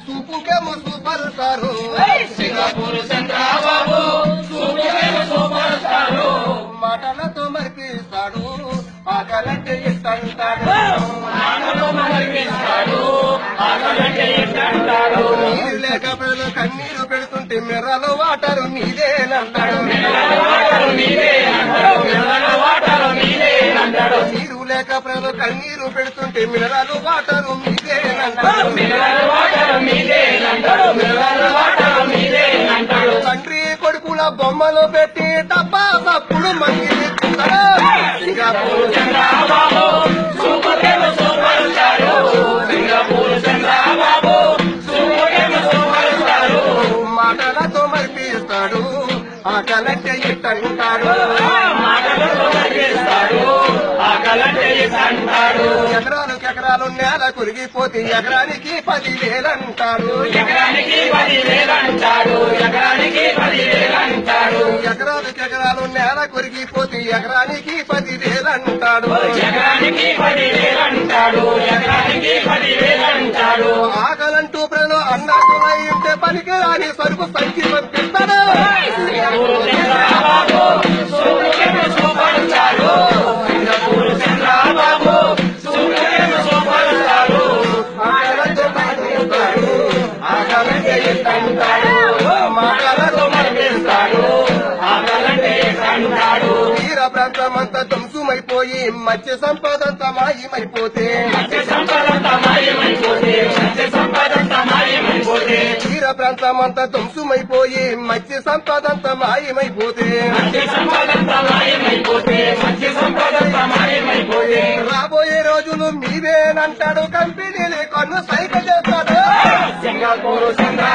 సూపుకేమో super star Singapore Chandrababu super super star మాటలతో మరిపిస్తాడు ఆకలంటే ఇష్టంటాడు మాటలు మరిపిస్తాడు ఆకలంటే ఇష్టంటాడు నీరు లేక ప్రజలు కన్నీరు పెడుతుంటే మిర్రలు వాటరు నీదేనంటాడు వాటరు మీదే అంటాడు పిల్లల వాటరు మీదే అంటాడు నీరు లేక ప్రజలు కన్నీరు పెడుతుంటే మిర్రలు వాటరు నీదేనంటాడు పిల్లల వాటరు మీదే అంటాడు పిల్లల వాటరు మీదే అంటాడు తండ్రి కొడుకుల బొమ్మలు పెట్టి డబ్బా తప్పుడు మంగిలి Singapore Chandrababu super super star Singapore Chandrababu super super star మాటలతో మరిపిస్తాడు ఆకలంటే ఇట్టంటాడు మాటలతో మరిపిస్తాడు ఆకలంటే అంటాడు ఎకరాలకు ఎకరాలు నేల కురిగిపోతే ఎకరానికి పదివేలంటాడు ఎకరానికి పదివేలు అంటాడు ఎకరానికి పదివేలు అంటాడు ఎకరాలకు ఎకరాలు నేల కొరిగిపోతే ఎకరానికి పదివేలంటాడు ఎకరానికి పదివేలు అంటాడు ఎకరానికి పదివేలు అంటాడు ఆకలంటూ ప్రజలు అన్నట్టులై ఉంటే పనికి రాని సరుకు సంచి పంపిస్తాడు Singapore Chandrababu super super star Singapore Chandrababu super super star ఆకలంతో మరిపిస్తాడు ఆకలంటే ఇట్టంటాడు మాటలతో మరిపిస్తాడు ఆకలంటే అంటాడు తీర ప్రాంతమంతా ధ్వంసమైపోయి మత్స్య సంపదంతా మాయమైపోతే మత్స్య సంపదంతా మాయమైపోతే మత్స్య సంపదంతా మాయమైపోతే తీర ప్రాంతమంతా ధ్వంసమైపోయి మత్స్య సంపదంతా మాయమైపోతే మత్స్య సంపదంతా మాయమైపోతే మత్స్య సంపదంతా మాయమైపోతే రాబోయే రోజులు మీవేనంటాడు కంపెనీలే కన్ను సైక చేస్తాడు సింగపూర్ చంద్ర